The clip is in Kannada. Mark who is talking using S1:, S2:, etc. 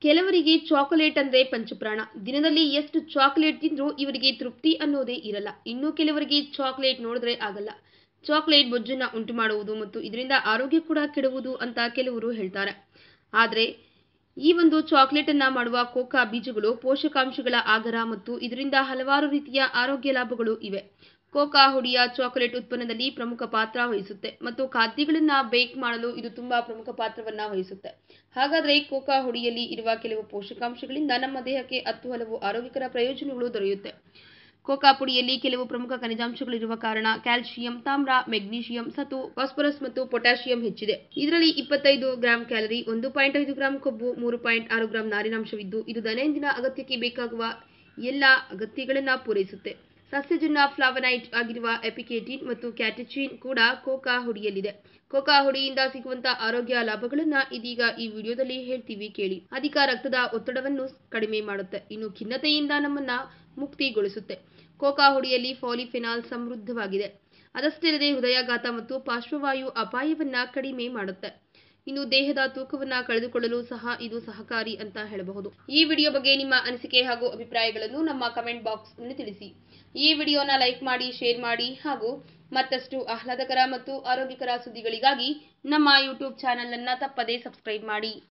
S1: ಕೆಲವರಿಗೆ ಚಾಕೊಲೇಟ್ ಅಂದ್ರೆ ಪಂಚಪ್ರಾಣ ದಿನದಲ್ಲಿ ಎಷ್ಟು ಚಾಕೊಲೇಟ್ ತಿಂದ್ರೂ ಇವರಿಗೆ ತೃಪ್ತಿ ಅನ್ನೋದೇ ಇರಲ್ಲ ಇನ್ನು ಕೆಲವರಿಗೆ ಚಾಕೊಲೇಟ್ ನೋಡಿದ್ರೆ ಆಗಲ್ಲ ಚಾಕೊಲೇಟ್ ಬೊಜ್ಜನ್ನ ಉಂಟು ಮಾಡುವುದು ಮತ್ತು ಇದರಿಂದ ಆರೋಗ್ಯ ಕೂಡ ಕೆಡುವುದು ಅಂತ ಕೆಲವರು ಹೇಳ್ತಾರೆ ಆದರೆ ಈ ಒಂದು ಚಾಕ್ಲೇಟ್ ಅನ್ನ ಮಾಡುವ ಕೋಕಾ ಬೀಜಗಳು ಪೋಷಕಾಂಶಗಳ ಆಗರ ಮತ್ತು ಇದರಿಂದ ಹಲವಾರು ರೀತಿಯ ಆರೋಗ್ಯ ಲಾಭಗಳು ಇವೆ ಕೋಕಾ ಹುಡಿಯ ಚಾಕೊಲೇಟ್ ಉತ್ಪನ್ನದಲ್ಲಿ ಪ್ರಮುಖ ಪಾತ್ರ ವಹಿಸುತ್ತೆ ಮತ್ತು ಖಾದ್ಯಗಳನ್ನ ಬೇಕ್ ಮಾಡಲು ಇದು ತುಂಬಾ ಪ್ರಮುಖ ಪಾತ್ರವನ್ನ ವಹಿಸುತ್ತೆ ಹಾಗಾದ್ರೆ ಕೋಕಾ ಹುಡಿಯಲ್ಲಿ ಇರುವ ಕೆಲವು ಪೋಷಕಾಂಶಗಳಿಂದ ನಮ್ಮ ದೇಹಕ್ಕೆ ಹತ್ತು ಹಲವು ಆರೋಗ್ಯಕರ ಪ್ರಯೋಜನಗಳು ದೊರೆಯುತ್ತೆ ಕೋಕಾ ಪುಡಿಯಲ್ಲಿ ಕೆಲವು ಪ್ರಮುಖ ಖನಿಜಾಂಶಗಳಿರುವ ಕಾರಣ ಕ್ಯಾಲ್ಸಿಯಂ ತಾಮ್ರ ಮೆಗ್ನೀಷಿಯಂ ಸತು ಫಾಸ್ಫರಸ್ ಮತ್ತು ಪೊಟ್ಯಾಷಿಯಂ ಹೆಚ್ಚಿದೆ ಇದರಲ್ಲಿ ಇಪ್ಪತ್ತೈದು ಗ್ರಾಂ ಕ್ಯಾಲರಿ ಒಂದು ಪಾಯಿಂಟ್ ಐದು ಗ್ರಾಂ ಕೊಬ್ಬು ಮೂರು ಪಾಯಿಂಟ್ ಆರು ಗ್ರಾಂ ನಾರಿನಾಂಶವಿದ್ದು ಇದು ದೈನಂದಿನ ಅಗತ್ಯಕ್ಕೆ ಬೇಕಾಗುವ ಎಲ್ಲ ಅಗತ್ಯಗಳನ್ನ ಪೂರೈಸುತ್ತೆ ಸಸ್ಯಜನ್ಯ ಫ್ಲಾವನೈಟ್ ಆಗಿರುವ ಎಪಿಕೇಟಿನ್ ಮತ್ತು ಕ್ಯಾಟಚಿನ್ ಕೂಡ ಕೋಕಾ ಹುಡಿಯಲ್ಲಿದೆ ಕೋಕಾ ಹುಡಿಯಿಂದ ಸಿಗುವಂತ ಆರೋಗ್ಯ ಲಾಭಗಳನ್ನ ಇದೀಗ ಈ ವಿಡಿಯೋದಲ್ಲಿ ಹೇಳ್ತೀವಿ ಕೇಳಿ ಅಧಿಕ ರಕ್ತದ ಒತ್ತಡವನ್ನು ಕಡಿಮೆ ಮಾಡುತ್ತೆ ಇನ್ನು ಖಿನ್ನತೆಯಿಂದ ನಮ್ಮನ್ನ ಮುಕ್ತಿಗೊಳಿಸುತ್ತೆ ಕೋಕಾ ಹುಡಿಯಲ್ಲಿ ಫಾಲಿಫೆನಾಲ್ ಸಮೃದ್ಧವಾಗಿದೆ ಅದಷ್ಟೇ ಅಲ್ಲದೆ ಹೃದಯಾಘಾತ ಮತ್ತು ಪಾರ್ಶ್ವವಾಯು ಅಪಾಯವನ್ನ ಕಡಿಮೆ ಮಾಡುತ್ತೆ ಇನ್ನು ದೇಹದ ತೂಕವನ್ನ ಕಳೆದುಕೊಳ್ಳಲು ಸಹ ಇದು ಸಹಕಾರಿ ಅಂತ ಹೇಳಬಹುದು ಈ ವಿಡಿಯೋ ಬಗ್ಗೆ ನಿಮ್ಮ ಅನಿಸಿಕೆ ಹಾಗೂ ಅಭಿಪ್ರಾಯಗಳನ್ನು ನಮ್ಮ ಕಮೆಂಟ್ ಬಾಕ್ಸ್ ನಲ್ಲಿ ತಿಳಿಸಿ ಈ ವಿಡಿಯೋನ ಲೈಕ್ ಮಾಡಿ ಶೇರ್ ಮಾಡಿ ಹಾಗೂ ಮತ್ತಷ್ಟು ಆಹ್ಲಾದಕರ ಮತ್ತು ಆರೋಗ್ಯಕರ ಸುದ್ದಿಗಳಿಗಾಗಿ ನಮ್ಮ ಯೂಟ್ಯೂಬ್ ಚಾನೆಲ್ ಅನ್ನ ತಪ್ಪದೇ ಸಬ್ಸ್ಕ್ರೈಬ್ ಮಾಡಿ